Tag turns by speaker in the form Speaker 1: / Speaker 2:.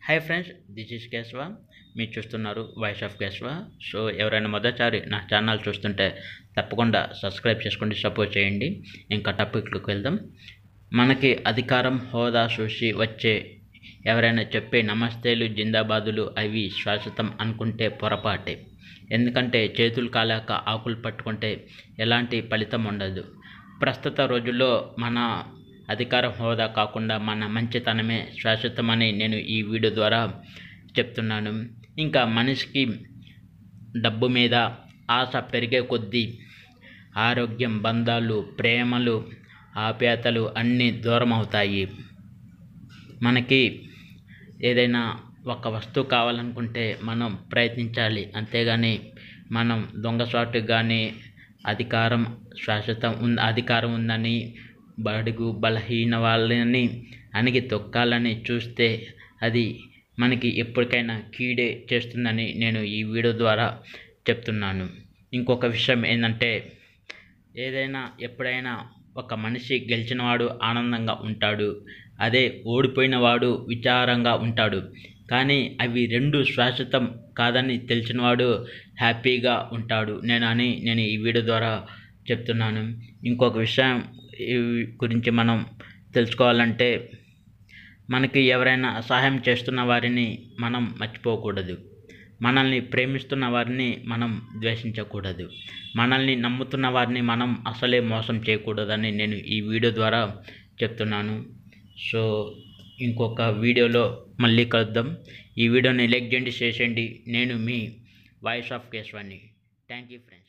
Speaker 1: hi friends this is Keshava మీరు చూస్తున్నారు voice of Keshava so ఎవరైనా మొదటిసారి నా ఛానల్ చూస్తుంటే తప్పకుండా సబ్స్క్రైబ్ చేసుకోండి సపోర్ట్ చేయండి ఇంకా టాపిక్లోకి వెళ్దాం మనకి అధికారం హోదా చూసి వచ్చే ఎవరైనా చెప్పే నమస్తేలు జిందాబాదులు అవి శాశ్వతం అనుకుంటే పొరపాటే ఎందుకంటే చేతులు కాలాక ఆకులు పట్టుకుంటే ఎలాంటి ఫలితం ఉండదు ప్రస్తుత రోజుల్లో మన అధికారం హోదా కాకుండా మన మంచితనమే శాశ్వతమని నేను ఈ వీడియో ద్వారా చెప్తున్నాను ఇంకా మనిషికి డబ్బు మీద ఆశ పెరిగే కొద్దీ ఆరోగ్యం బంధాలు ప్రేమలు ఆప్యాయతలు అన్నీ దూరం అవుతాయి మనకి ఏదైనా ఒక వస్తువు కావాలనుకుంటే మనం ప్రయత్నించాలి అంతేగాని మనం దొంగసాటు కానీ అధికారం శాశ్వతం ఉంది అధికారం ఉందని బడుగు బలహీన వాళ్ళని అణిగి తొక్కాలని చూస్తే అది మనకి ఎప్పటికైనా కీడే చేస్తుందని నేను ఈ వీడియో ద్వారా చెప్తున్నాను ఇంకొక విషయం ఏంటంటే ఏదైనా ఎప్పుడైనా ఒక మనిషి గెలిచినవాడు ఆనందంగా ఉంటాడు అదే ఓడిపోయిన వాడు విచారంగా ఉంటాడు కానీ అవి రెండు శాశ్వతం కాదని తెలిసినవాడు హ్యాపీగా ఉంటాడు నేను అని నేను ఈ వీడియో ద్వారా చెప్తున్నాను ఇంకొక విషయం ఈ గురించి మనం తెలుసుకోవాలంటే మనకి ఎవరైనా సహాయం చేస్తున్న వారిని మనం మర్చిపోకూడదు మనల్ని ప్రేమిస్తున్న వారిని మనం ద్వేషించకూడదు మనల్ని నమ్ముతున్న వారిని మనం అసలే మోసం చేయకూడదని నేను ఈ వీడియో ద్వారా చెప్తున్నాను సో ఇంకొక వీడియోలో మళ్ళీ కలుద్దాం ఈ వీడియోని లైక్ చేయండి షేర్ చేయండి నేను మీ voice of Keshavani thank you friends